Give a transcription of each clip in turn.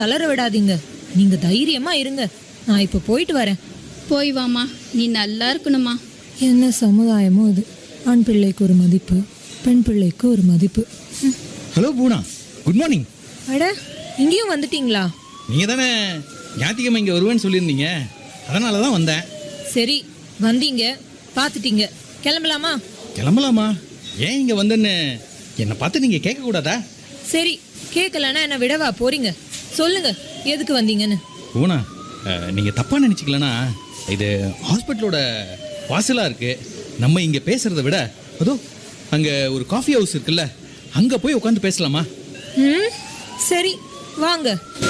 தளர விடாதீங்க நீங்க தைரியமா இருங்க நான் இப்ப போயிட்டு வரேன் போய் வாமா நீ நல்லா இருக்கணுமா என்ன சமுதாயமோ இது ஆண் பிள்ளைக்கு ஒரு மதிப்பு பெண் பிள்ளைக்கு ஒரு மதிப்பு ம். ஹலோ பூனா குட் மார்னிங் அட இங்கேயும் வந்துட்டீங்களா நீங்கள் தானே ஞாயிற்றுக்கிழமை இங்கே வருவேன்னு சொல்லியிருந்தீங்க அதனால தான் வந்தேன் சரி வந்தீங்க பார்த்துட்டீங்க கிளம்பலாமா கிளம்பலாமா ஏன் இங்கே வந்தேன்னு என்னை பார்த்து நீங்கள் கேட்கக்கூடாதா சரி கேட்கலன்னா என்ன விடவா போறீங்க சொல்லுங்க எதுக்கு வந்தீங்கன்னு பூனா நீங்கள் தப்பாக நினச்சிக்கலனா இது ஹாஸ்பிட்டலோட வாசலாக இருக்குது நம்ம இங்கே பேசுகிறத விட அதோ அங்கே ஒரு காஃபி ஹவுஸ் இருக்குல்ல அங்கே போய் உட்காந்து பேசலாமா ம் சரி வாங்க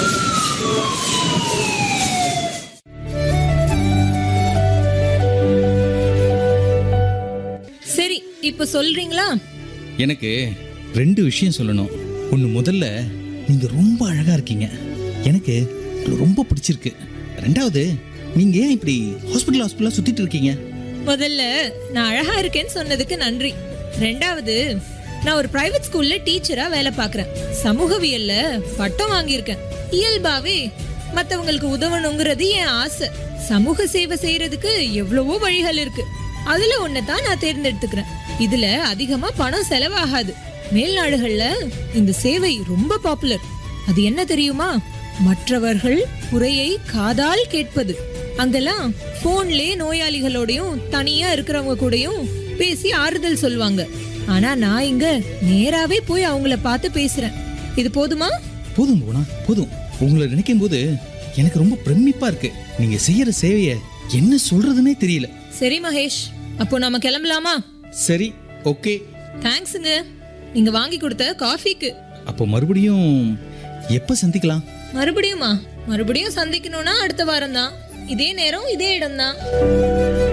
சரி இப்ப சொல்றீங்களா எனக்கு ரெண்டு விஷயம் சொல்லணும் ஒன்று முதல்ல நீங்கள் ரொம்ப அழகாக இருக்கீங்க எனக்கு உங்களை ரொம்ப பிடிச்சிருக்கு ரெண்டாவது நீங்கள் ஏன் இப்படி ஹாஸ்பிட்டல் ஹாஸ்பிட்டலாக சுற்றிட்டு இருக்கீங்க முதல்ல நான் அழகா இருக்கேன்னு சொன்னதுக்கு நன்றி ரெண்டாவது நான் ஒரு பிரைவேட் ஸ்கூல்ல டீச்சரா வேலை பார்க்கறேன் சமூகவியல்ல பட்டம் வாங்கியிருக்கேன் இயல்பாவே மத்தவங்களுக்கு உதவணுங்கிறது என் ஆசை சமூக சேவை செய்யறதுக்கு எவ்வளவோ வழிகள் இருக்கு அதுல ஒன்னை தான் நான் தேர்ந்தெடுத்துக்கிறேன் இதுல அதிகமா பணம் செலவாகாது மேல்நாடுகள்ல இந்த சேவை ரொம்ப பாப்புலர் அது என்ன தெரியுமா மற்றவர்கள் குறையை காதால் கேட்பது அங்கெல்லாம் போன்லயே நோயாளிகளோடையும் தனியா இருக்கிறவங்க கூடயும் பேசி ஆறுதல் சொல்லுவாங்க ஆனா நான் இங்க நேராவே போய் அவங்கள பார்த்து பேசுறேன் இது போதுமா போதும் போனா போதும் உங்களை நினைக்கும் போது எனக்கு ரொம்ப பிரமிப்பா இருக்கு நீங்க செய்யற சேவையை என்ன சொல்றதுன்னே தெரியல சரி மகேஷ் அப்போ நாம கிளம்பலாமா சரி ஓகே தேங்க்ஸுங்க நீங்க வாங்கி கொடுத்த காஃபிக்கு அப்போ மறுபடியும் எப்ப சந்திக்கலாம் மறுபடியுமா மறுபடியும் சந்திக்கணும்னா அடுத்த வாரம் தான் இதே நேரம் இதே இடம் தான்